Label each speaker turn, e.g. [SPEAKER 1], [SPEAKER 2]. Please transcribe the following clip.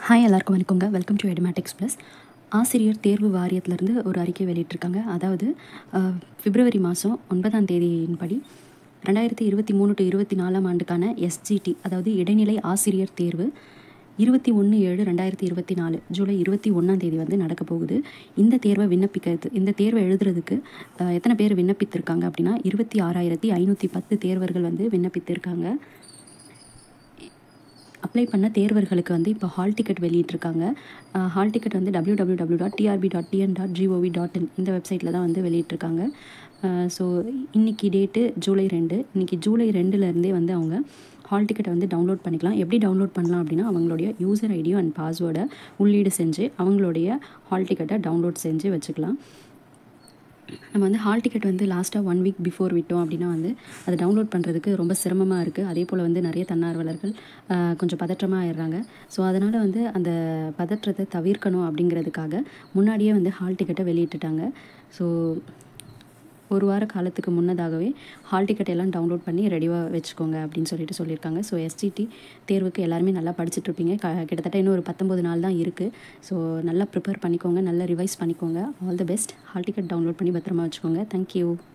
[SPEAKER 1] hi எல்லாருக்கும் வணக்கங்க welcome to எடிமேட்டிக்ஸ் plus ஆசிரியர் தேர்வு வாரியத்திலேருந்து ஒரு அறிக்கை வெளியிட்டிருக்காங்க அதாவது அஹ், பிப்ரவரி மாதம் ஒன்பதாம் தேதியின்படி ரெண்டாயிரத்தி இருபத்தி மூணு டு இருபத்தி நாலாம் ஆண்டுக்கான எஸ்ஜிடி அதாவது இடைநிலை ஆசிரியர் தேர்வு இருபத்தி ஒன்று ஏழு ரெண்டாயிரத்தி இருபத்தி நாலு ஜூலை இருபத்தி ஒன்றாம் தேதி வந்து நடக்க போகுது இந்த தேர்வை விண்ணப்பிக்கிறது இந்த தேர்வை எழுதுறதுக்கு அஹ், எத்தனை பேர் விண்ணப்பித்திருக்காங்க அப்படின்னா இருபத்தி ஆறாயிரத்தி ஐநூற்றி பத்து தேர்வர்கள் வந்து விண்ணப்பித்திருக்காங்க அப்ளை பண்ண தேர்வர்களுக்கு வந்து இப்போ ஹால் டிக்கெட் வெளியிட்டிருக்காங்க ஹால் டிக்கெட் வந்து W W W dot TRB dot TN dot GOV dot in இந்த வெப்சைட்டில் தான் வந்து வெளியிட்டிருக்காங்க ஸோ இன்னைக்கு டேட்டு ஜூலை ரெண்டு இன்னைக்கு ஜூலை ரெண்டுலேருந்தே வந்து அவங்க ஹால் டிக்கெட்டை வந்து டவுன்லோட் பண்ணிக்கலாம் எப்படி டவுன்லோட் பண்ணலாம் அப்படின்னா அவங்களுடைய யூசர் ஐடியும் அண்ட் பாஸ்வேர்டை உள்ளீடு செஞ்சு அவங்களுடைய ஹால் டிக்கெட்டை டவுன்லோட் செஞ்சு வச்சுக்கலாம் நம்ம வந்து ஹால் டிக்கெட் வந்து லாஸ்ட்டாக ஒன் வீக் பிஃபோர் விட்டோம் அப்படின்னா வந்து அதை டவுன்லோட் பண்ணுறதுக்கு ரொம்ப சிரமமாக இருக்குது அதே போல் வந்து நிறைய தன்னார்வலர்கள் ஆஹ், கொஞ்சம் பதற்றமாக ஆயிடுறாங்க ஸோ அதனால் வந்து அந்த பதற்றத்தை தவிர்க்கணும் அப்படிங்கிறதுக்காக முன்னாடியே வந்து ஹால் டிக்கெட்டை வெளியிட்டுட்டாங்க ஸோ ஒரு வார காலத்துக்கு முன்னதாகவே ஹால் டிக்கெட் எல்லாம் டவுன்லோட் பண்ணி ரெடியாக வச்சுக்கோங்க அப்படின்னு சொல்லிட்டு சொல்லியிருக்காங்க ஸோ எஸ்டிடி தேர்வுக்கு எல்லாருமே நல்லா படிச்சுட்டு இருப்பீங்க க கிட்டத்தட்ட இன்னும் ஒரு பத்தொம்பது நாள் தான் இருக்குது ஸோ நல்லா ப்ரிப்பேர் பண்ணிக்கோங்க நல்லா ரிவைஸ் பண்ணிக்கோங்க all the best hall ticket download பண்ணி பத்திரமா வச்சுக்கோங்க தேங்க்யூ